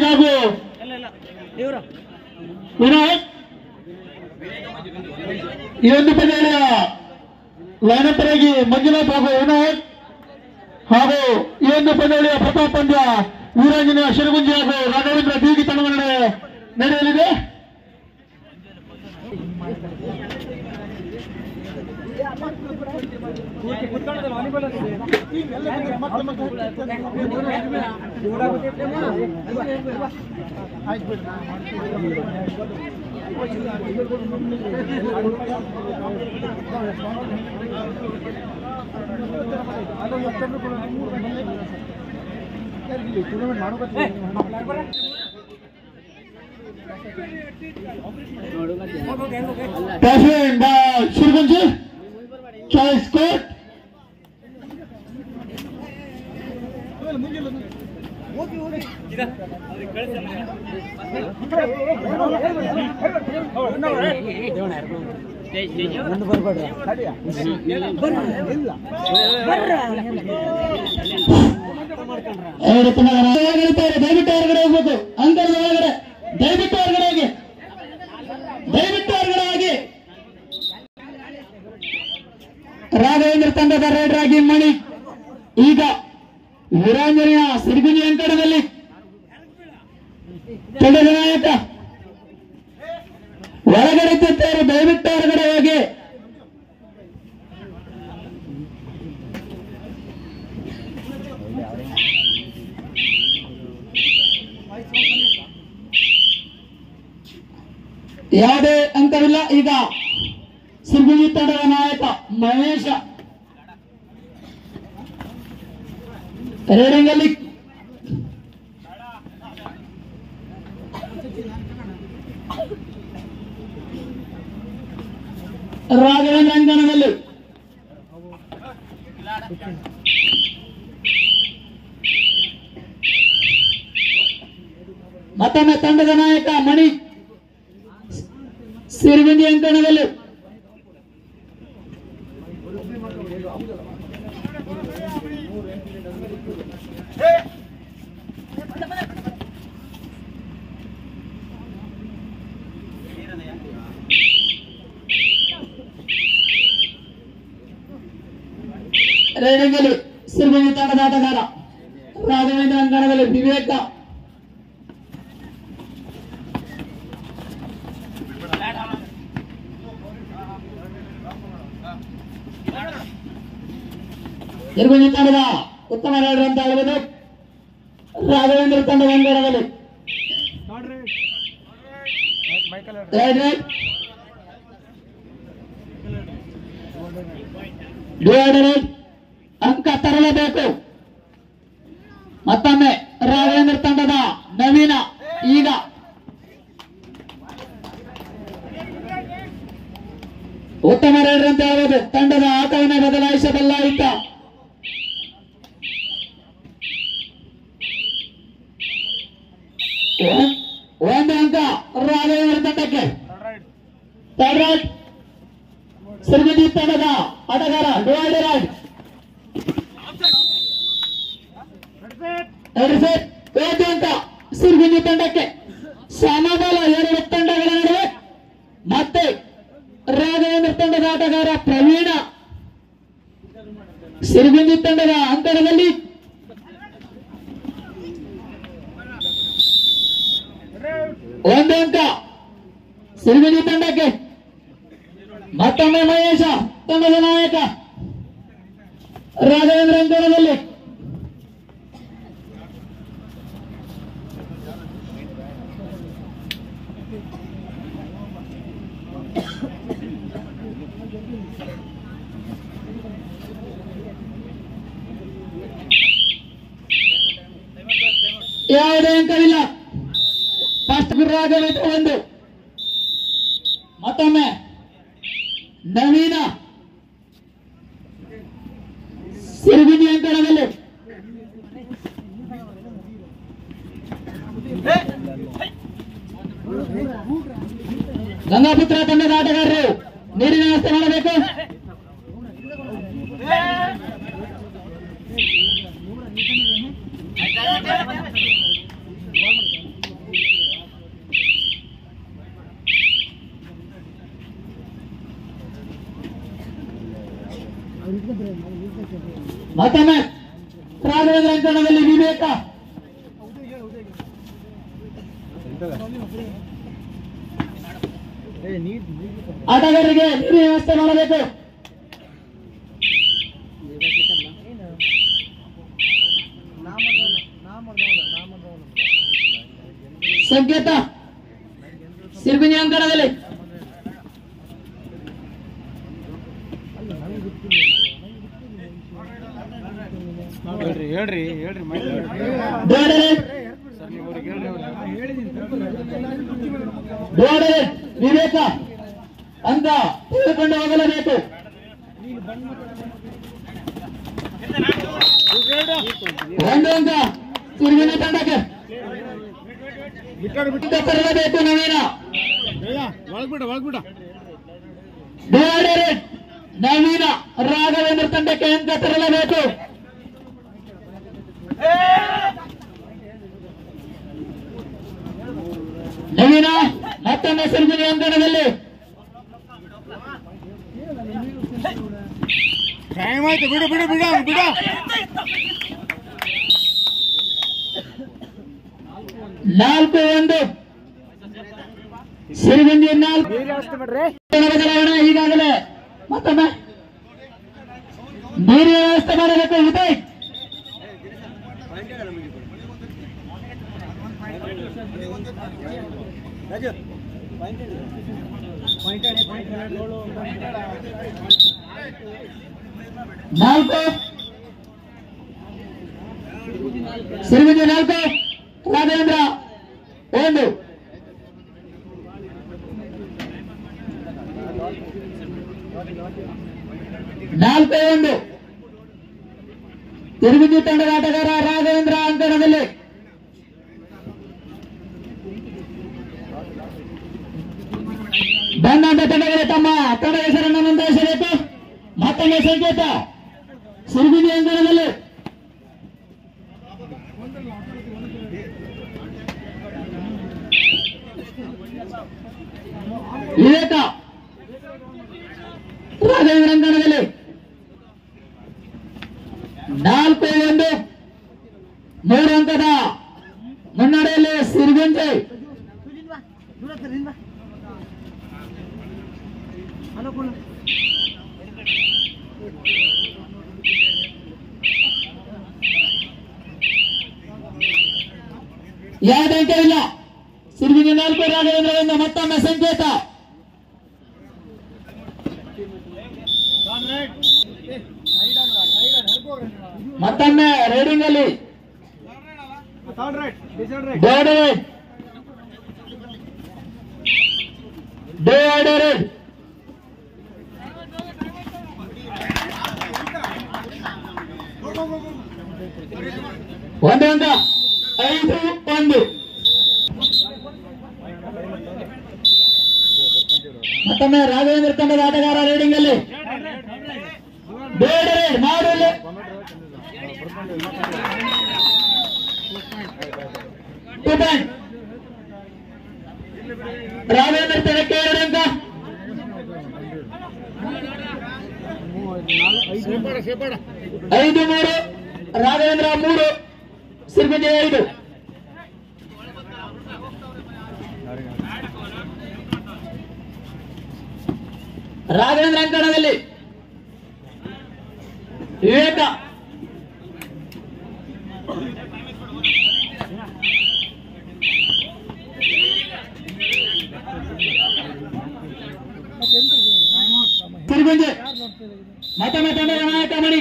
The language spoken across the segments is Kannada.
ಹಾಗೂ ವಿನಾಯಕ್ ಈ ಒಂದು ಪಂದ್ಯಾವಳಿಯ ಲೈನಪ್ ಆಗಿ ಮಂಜುನಾಥ್ ಹಾಗೂ ವಿನಾಯಕ್ ಹಾಗೂ ಈ ಒಂದು ಪಂದ್ಯಾವಳಿಯ ಪ್ರಥಮ ಪಂದ್ಯ ವೀರಾಂಜನೇಯ ಶಿರಗುಂಜಿ ಹಾಗೂ ರಾಘವೇಂದ್ರ ಬೀಗಿ ತಂಡಗಳ ನಡುವೆ ನಡೆಯಲಿದೆ Catherine by Shirgunji. Choice court. ಎರಡು ಪುನಃ ಒಳಗಡೆ ಇದ್ದಾರೆ. ದಯವಿಟ್ಟು ಹೊರಗಡೆ ಹೋಗ್ಬೇಕು ಅಂತರದ ಒಳಗಡೆ ದಯವಿಟ್ಟು ಹೊರಗಡೆ ಹೋಗಿ ದಯವಿಟ್ಟು ಹೊರಗಡೆ ಹೋಗಿ ರಾಘವೇಂದ್ರ ತಂಡದ ರೈಡರ್ ಆಗಿ ಮಣಿ ಈಗ ವೀರಾಂಜನೇಯ ಸಿರಿಗುಂಜಿ ಅಂಕಣದಲ್ಲಿ ತಂಡದ ನಾಯಕ ಹೊರಗಡೆ ಇದ್ದಾರೆ ದಯವಿಟ್ಟು ಹೊರಗಡೆ ಹೋಗಿ ಯಾವುದೇ ಅಂಕವಿಲ್ಲ ಈಗ ಸಿರ್ಗುಂಜಿ ತಂಡದ ನಾಯಕ ಮಹೇಶ ರೇಡಿಂಗ್ ಅಲ್ಲಿ ರಾಘವೇಂದ್ರ ಅಂಗಣದಲ್ಲಿ ಮತ್ತೊಮ್ಮೆ ತಂಡದ ನಾಯಕ ಮಣಿ ಸಿರಿಗುಂಜಿ ಅಂಕಣದಲ್ಲಿ ರೇಡಿಂಗಲ್ಲಿ ಸಿರಿಗುಂಜಿ ತಂಡದ ಆಟಗಾರ ರಾಘವೇಂದ್ರ ಅಂಕಣದಲ್ಲಿ ವಿವೇಕ ನಿರ್ಗುಂಜಿ ತಂಡದ ಉತ್ತಮ ರೈಡರ್ ಅಂತ ಹೇಳ್ಬೋದು ರಾಘವೇಂದ್ರ ತಂಡದ ಅಂಗಣದಲ್ಲಿ ರೈಟ್ ರೈಟ್ ಡಿವೈಡರ್ ಅಂಕ ತರಲೇಬೇಕು ಮತ್ತೊಮ್ಮೆ ರಾಘವೇಂದ್ರ ತಂಡದ ನವೀನ ಈಗ ಉತ್ತಮ ರೈಡರ್ ಅಂತ ಹೇಳ್ಬೋದು ತಂಡದ ಆಟವನ್ನು ಬದಲಾಯಿಸಬಲ್ಲ ಇತ್ತ ಒಂದು ಅಂಕ ರಾಘವೇಂದ್ರ ತಂಡಕ್ಕೆ ಥರ್ಡ್ ರೈಟ್ ಸಿರ್ಗುಂಜಿ ತಂಡದ ಆಟಗಾರ ಡಿವೈಡರ್ ರೈಟ್ ಎರಡು ಸೆಟ್ ಒಂದು ಅಂಕ ಸಿರ್ಗುಂಜಿ ತಂಡಕ್ಕೆ ಸಮಬಲ ಎರಡು ತಂಡಗಳ ನಡುವೆ ಮತ್ತೆ ರಾಘವೇಂದ್ರ ತಂಡದ ಆಟಗಾರ ಪ್ರವೀಣ ಸಿರಿಗುಂಜಿ ತಂಡದ ಅಂತರದಲ್ಲಿ ಒಂದು ಅಂಕ ಸಿರಿಗುಂಜಿ ತಂಡಕ್ಕೆ ಮತ್ತೊಮ್ಮೆ ಮಹೇಶ ತಂಡದ ನಾಯಕ ರಾಘವೇಂದ್ರ ಅಂಕಣದಲ್ಲಿ ಯಾವುದೇ ಅಂಕವಿಲ್ಲ ಫಸ್ಟ್ ರಾಘವೇಂದ್ರ ಒಂದು ಮತ್ತೊಮ್ಮೆ ನವೀನ ಸಿರಿಗುಂಜಿ ಅಂಕಣದಲ್ಲಿ ಗಂಗಾಪುತ್ರ ತಂಡದ ಆಟಗಾರರು ನೀರಿನ ವ್ಯವಸ್ಥೆ ಮಾಡಬೇಕು ಮತ್ತೊಮ್ಮೆ ರಾಘವೇಂದ್ರ ಅಂಕಣದಲ್ಲಿ ವಿವೇಕ ಆಟಗಾರರಿಗೆ ನೀರಿನ ವ್ಯವಸ್ಥೆ ಮಾಡಬೇಕು ಸಂಕೇತ ಸಿರ್ಗುಂಜಿ ಅಂಕಣದಲ್ಲಿ ಹೇಳ್ರಿ ಹೇಳ್ರಿ ಹೇಳ್ರಿ ಮೈಕ್ ಗೋಡರೆ ಸರ್ ನೀವು ಅವ್ರಿಗೆ ಹೇಳ್ರಿ ಗೋಡರೆ ವಿವೇಕ ಅಂತ ತೆಗೆದುಕೊಂಡು ಹೋಗಲೇಬೇಕು ಒಂದು ಅಂಕ ಸಿರಿಗಿನ ತಂಡಕ್ಕೆ ಬಿಟ್ಟಾರ ಬಿಟ್ಟು ಅಂತ ತರಲೇಬೇಕು ನವೀನ ಒಳಗ್ಬಿಡ ಒಳಗ್ಬಿಡ ಗೋಡರೆ ನವೀನ ರಾಘವೇಂದ್ರ ತಂಡಕ್ಕೆ ಅಂಕ ತರಲೇಬೇಕು ನವೀನ ಮತ್ತೊಮ್ಮೆ ಸಿರಿಗಿನ ಅಂಕಣದಲ್ಲಿ ಟೈಮ್ ಆಯ್ತು ಬಿಡು ಬಿಡು ಬಿಡು ಅವ್ನು ಬಿಡು ನಾಲ್ಕು ಒಂದು ಸಿರಿಗುಂಜಿ ನಾಲ್ಕು ಬದಲಾವಣೆ ಈಗಾಗಲೇ ಮತ್ತೊಮ್ಮೆ ನೀರಿನ ವ್ಯವಸ್ಥೆ ಮಾಡಬೇಕು ವಿಜಯ್ ನಾಲ್ಕು ಸಿರಿಗುಂಜಿ ನಾಲ್ಕು ರಾಘವೇಂದ್ರ ಒಂದು ನಾಲ್ಕು ಒಂದು ತಿರುಗುಂಜಿ ತಂಡದ ಆಟಗಾರ ರಾಘವೇಂದ್ರ ಅಂಕಣದಲ್ಲಿ ಬಂದಂತ ತಂಡಗಳು ತಮ್ಮ ತಂಡ ಹೆಸರನ್ನು ನೋಂದಾಯಿಸಬೇಕು ಮತ್ತೊಮ್ಮೆ ಸಂಕೇತ ಸಿರುಗುಂಜಿ ಅಂಕಣದಲ್ಲಿ ವಿವೇಕ ರಾಘವೇಂದ್ರ ಅಂಕಣದಲ್ಲಿ ನಾಲ್ಕು ಒಂದು ಮೂರು ಅಂಕದ ಮುನ್ನಡೆಯಲ್ಲಿ ಸಿರಿಗುಂಜಿ ಯಾವುದೇ ಅಂಕ ಇಲ್ಲ ಸಿರಿಗುಂಜಿ ನಾಲ್ಕು ರಾಘವೇಂದ್ರ ಒಂದು ಮತ್ತೊಮ್ಮೆ ಸಂಕೇತ ಮತ್ತೊಮ್ಮೆ ರೈಡಿಂಗ್ ಅಲ್ಲಿ ಗೋಡೆ ಡಿವೈಡರ್ ಒಂದು ಅಂಕ ಐದು ಒಂದು ಮತ್ತೊಮ್ಮೆ ರಾಘವೇಂದ್ರ ತಂಡದ ಆಟಗಾರ ರೈಡಿಂಗ್ ಅಲ್ಲಿ ಬೇಡ ಮಾಡಲು ಟೂ ಪಾಯಿಂಟ್ ರಾಘವೇಂದ್ರ ತಂಡಕ್ಕೆ ಎರಡು ಅಂಕ ಸೇಪಾಡ ಸೇಪಾಡ ಐದು ಮೂರು ರಾಘವೇಂದ್ರ ಮೂರು ಸಿರ್ಗುಂಜಿ ಐದು ರಾಘವೇಂದ್ರ ಅಂಕಣದಲ್ಲಿ ವಿವೇಕ ಸಿರಿಗುಂಜಿ ಮತ್ತೊಮ್ಮೆ ತಂಡದ ನಾಯಕ ಮಣಿ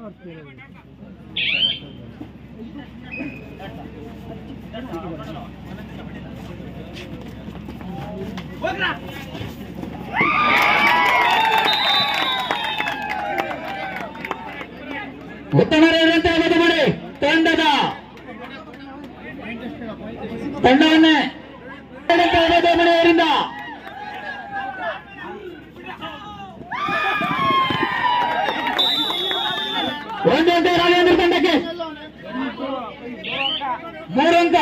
ಉತ್ತಮ ರೇರಂತೆ ಅವಧಿ ಮಾಡಿ ತಂಡದ ತಂಡವನ್ನೇ ರೇರಂತೆ ಅವಧಿ ಮಾಡಿ ಅವರಿಂದ ಒಂದು ಅಂಕ ರಾಘವೇಂದ್ರ ತಂಡಕ್ಕೆ ಮೂರು ಅಂಕ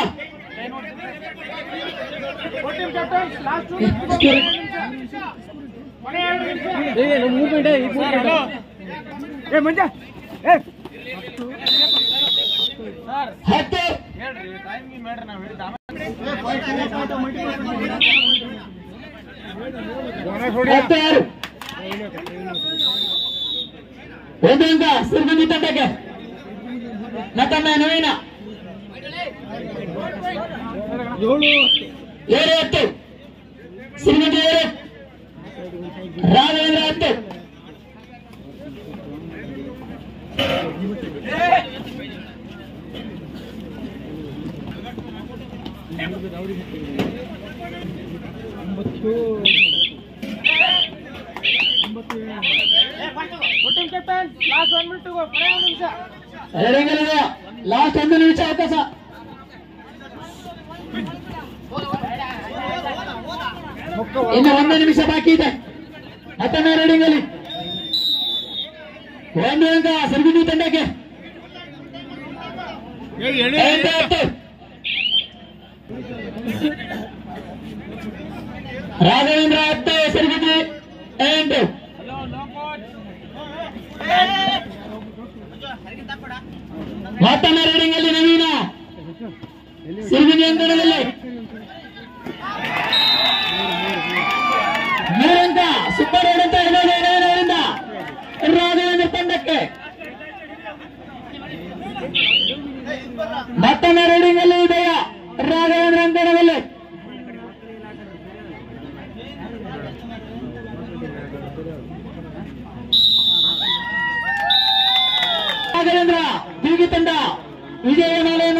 ಏ ಮಂಜ ಏ ಹತ್ತು ಹೇಳ್ರಿ ಟೈಮ್ ಮಾಡ್ರಿ ನಾವು ಹೇಳಿದ ಹತ್ತಾರು ಒಂದು ಅಂಕ ಸಿರ್ಗುಂದಿ ತಂಡಕ್ಕೆ ಮತ್ತೊಮ್ಮೆ ನವೀನ ಏಳು ಹತ್ತು ಸಿರ್ಗುಂದಿ ಏಳು ರಾಘವೇಂದ್ರ ಹತ್ತು ಕ್ಯಾಪ್ಟನ್ ಲಾಸ್ಟ್ ಒನ್ ಮಿನಿಟ್ ನಿಮಿಷ ಎರಡಂಗಲಿದೆ ಲಾಸ್ಟ್ ಒಂದು ನಿಮಿಷ ಅವಕಾಶ ಇನ್ನು ಒಂದು ನಿಮಿಷ ಬಾಕಿ ಇದೆ ಮತ್ತೊಮ್ಮೆ ರೆಡಿಂಗ್ ಅಲ್ಲಿ ಒಂದು ಅಂಕ ಸಿರ್ಗುಂದಿ ತಂಡಕ್ಕೆ ಎಂಟು ಹತ್ತು ರಾಘವೇಂದ್ರ ಹತ್ತು ಸಿರ್ಗುಂದಿ ಎಂಟು ಮತ್ತೊಮ್ಮೆ ರೀಡಿಂಗ್ ಅಲ್ಲಿ ನವೀನ ಸಿರಿಗಿರಿ ಅಂಕಣದಲ್ಲಿ ಮೂರಂಕ ಸೂಪರ್ ರೋಡ್ ಅಂತ ಹೇಳಿದ ಅವರಿಂದ ರಾಘವೇಂದ್ರ ತಂಡಕ್ಕೆ ಮತ್ತೊಮ್ಮೆ ರೀಡಿಂಗ್ ಅಲ್ಲಿ ಇದೆಯ ರಾಘವೇಂದ್ರ ಅಂಕಣದಲ್ಲಿ ರಾಘವೇಂದ್ರ ಬೀಗಿ ತಂಡ ವಿಜಯ ಮಾಲೆ